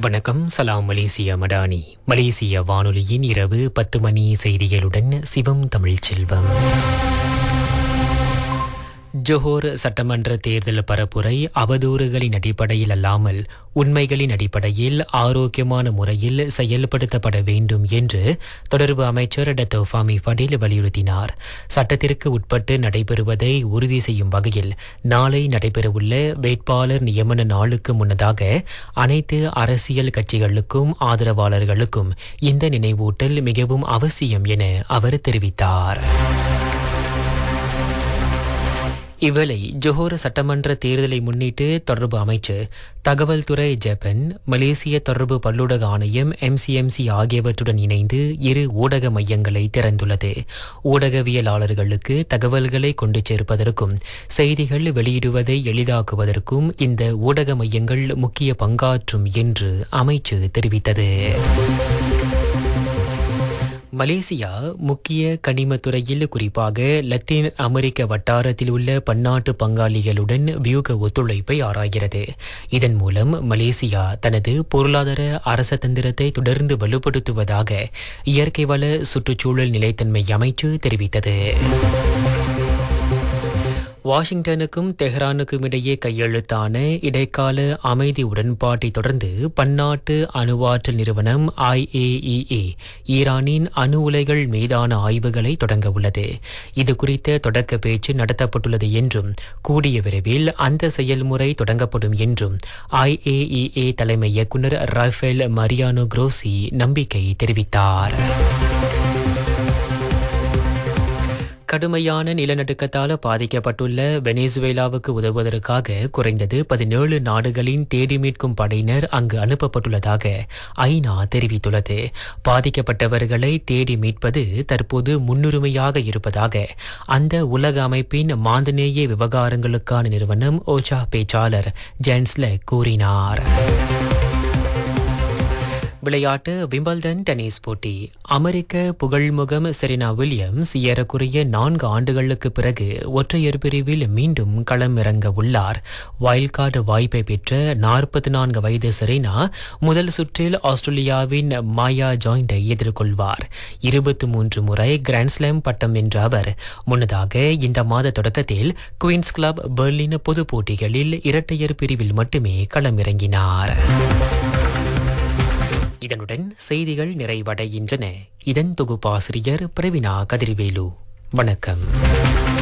வணக்கம் சலாம் மலேசியா மடானி மலேசிய வானொலியின் இரவு பத்து மணி செய்திகளுடன் சிவம் தமிழ் செல்வம் ஜோஹோர் சட்டமன்ற தேர்தல் பரப்புரை அவதூறுகளின் அடிப்படையில் அல்லாமல் உண்மைகளின் அடிப்படையில் ஆரோக்கியமான முறையில் செயல்படுத்தப்பட வேண்டும் என்று தொடர்பு அமைச்சர் டத்தோ ஃபாமி ஃபடில் வலியுறுத்தினார் சட்டத்திற்கு உட்பட்டு நடைபெறுவதை உறுதி செய்யும் வகையில் நாளை நடைபெறவுள்ள வேட்பாளர் நியமன நாளுக்கு முன்னதாக அனைத்து அரசியல் கட்சிகளுக்கும் ஆதரவாளர்களுக்கும் இந்த நினைவூட்டல் மிகவும் அவசியம் என அவர் தெரிவித்தார் இவ்வேளை ஜொஹோர் சட்டமன்ற தேர்தலை முன்னிட்டு தொடர்பு அமைச்சர் தகவல் துறை ஜப்பான் மலேசிய தொடர்பு பல்லூடக ஆணையம் எம்சிஎம்சி ஆகியவற்றுடன் இணைந்து இரு ஊடக மையங்களை திறந்துள்ளது ஊடகவியலாளர்களுக்கு தகவல்களை கொண்டு சேர்ப்பதற்கும் செய்திகள் வெளியிடுவதை எளிதாக்குவதற்கும் இந்த ஊடக மையங்கள் முக்கிய பங்காற்றும் என்று அமைச்சு தெரிவித்தது மலேசியா முக்கிய கனிமத்துறையில் குறிப்பாக லத்தீன் அமெரிக்க வட்டாரத்தில் உள்ள பன்னாட்டு பங்காளிகளுடன் வியூக ஒத்துழைப்பை ஆராய்கிறது இதன் மூலம் மலேசியா தனது பொருளாதார அரச தந்திரத்தை தொடர்ந்து வலுப்படுத்துவதாக இயற்கை வள சுற்றுச்சூழல் நிலைத்தன்மை அமைச்சு தெரிவித்தது வாஷிங்டனுக்கும் தெஹ்ரானுக்கும் இடையே கையெழுத்தான இடைக்கால அமைதி உடன்பாட்டை தொடர்ந்து பன்னாட்டு அணுவாற்றல் நிறுவனம் ஐஏஇஏ ஈரானின் அணு உலைகள் மீதான ஆய்வுகளை தொடங்க உள்ளது இது குறித்த தொடக்க பேச்சு நடத்தப்பட்டுள்ளது என்றும் கூடிய விரைவில் அந்த செயல்முறை தொடங்கப்படும் என்றும் ஐஏஇஏ தலைமை இயக்குநர் ரஃபேல் மரியானோ குரோசி நம்பிக்கை தெரிவித்தார் கடுமையான நிலநடுக்கத்தால் பாதிக்கப்பட்டுள்ள வெனிசுவேலாவுக்கு உதவுவதற்காக குறைந்தது பதினேழு நாடுகளின் தேடி மீட்கும் படையினர் அங்கு அனுப்பப்பட்டுள்ளதாக ஐநா தெரிவித்துள்ளது பாதிக்கப்பட்டவர்களை தேடி மீட்பது தற்போது முன்னுரிமையாக இருப்பதாக அந்த உலக அமைப்பின் மாந்தநேய விவகாரங்களுக்கான நிறுவனம் ஓச்சா பேச்சாளர் ஜென்ஸ்ல கூறினார் விளையாட்டு விம்பிள்டன் டென்னிஸ் போட்டி அமெரிக்க புகழ்முகம் செரினா வில்லியம்ஸ் ஏறக்குறைய நான்கு ஆண்டுகளுக்கு பிறகு ஒற்றையர் பிரிவில் மீண்டும் களம் இறங்க உள்ளார் வைல்ட் கார்டு வாய்ப்பை பெற்ற நாற்பத்தி நான்கு வயது செரினா முதல் சுற்றில் ஆஸ்திரேலியாவின் மாயா ஜாயிண்டை எதிர்கொள்வார் இருபத்தி மூன்று முறை கிராண்ட்ஸ்லாம் பட்டம் வென்ற அவர் முன்னதாக இந்த மாத தொடக்கத்தில் குயின்ஸ் கிளப் பெர்லின் பொது போட்டிகளில் இரட்டையர் பிரிவில் மட்டுமே களமிறங்கினார் இதனுடன் செய்திகள் நிறைவடைகின்றன இதன் தொகுப்பாசிரியர் பிரவினா கதிர்வேலு வணக்கம்